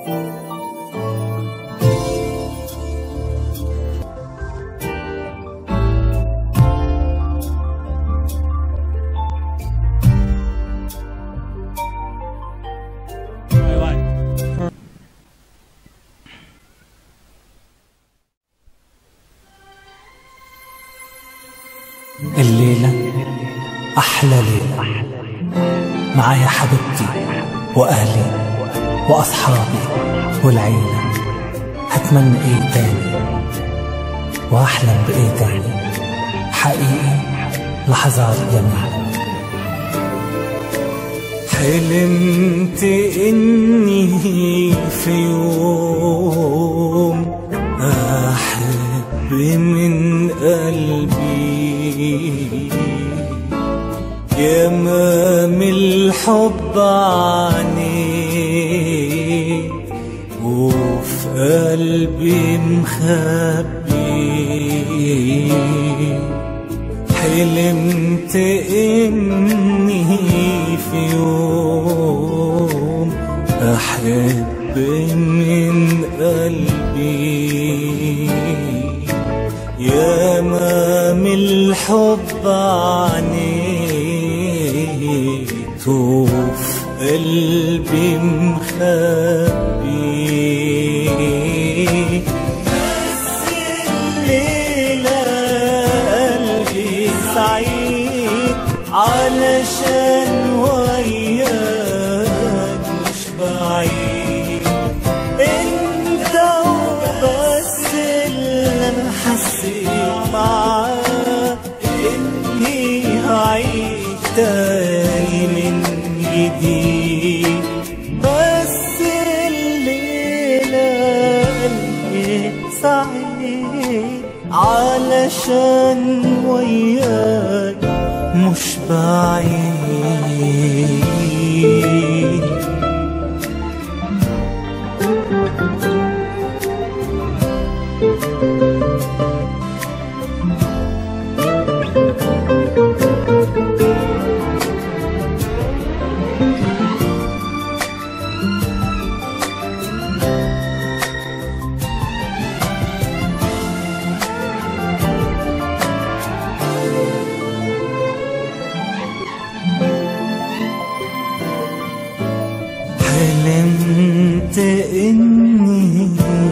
الليلة أحلى ليلة معايا حبيبتي وأهلي وأصحابي والعيلة هتمنى إيه تاني وأحلم بإيه تاني حقيقي لحظات جميلة حلمت إني في يوم أحب من قلبي يمام الحب عني وفي قلبي مخبي حلمت إني في يوم أحب من قلبي يا مام الحب عنيت وفي قلبي مخبي بس الليلة قلبي سعيد علشان وياك مش بعيد انت وبس اللي انا حسيت معاه اني هعيش تاني من جديد بس الليلة قلبي سعيد علشان وياك مش بعيد حلمت إني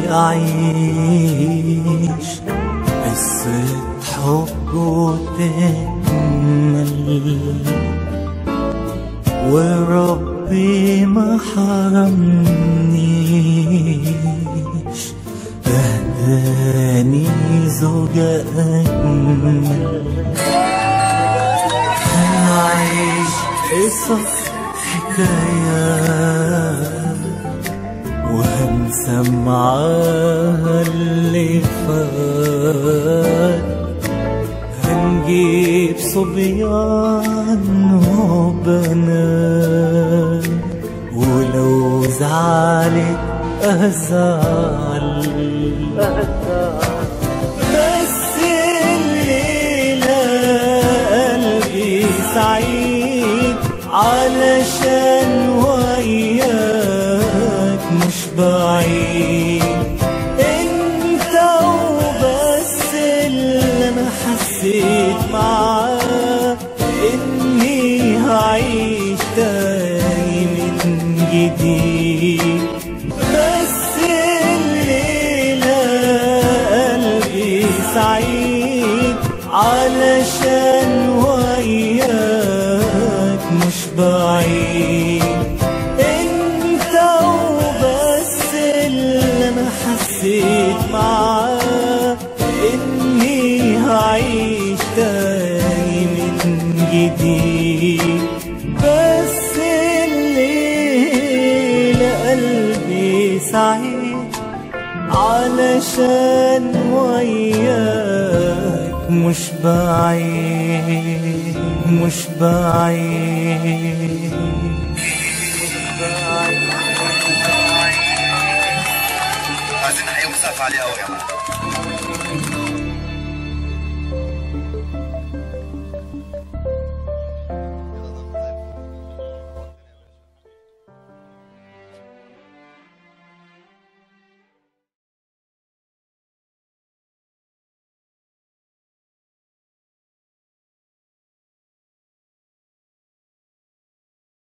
أعيش قصة حب وتكمل وربي ما حرمنيش أهداني زوجة أجمل هنعيش قصص حكايات وهنسى معاها اللي فات هنجيب صبيان وبنات ولو زعلت أزعل بس الليلة قلبي سعيد علشان وياك مش بعيد انت وبس اللي انا حسيت معاه اني هعيش تاني من جديد بس الليلة قلبي سعيد علشان وياك مش بعيد انت وبس اللي انا حسيت معاه اني هعيش تاني من جديد بس الليلة قلبي سعيد علشان وياك مش بعيد مش بعيد عايزين نحيي مصطفى عليه قوي يا مان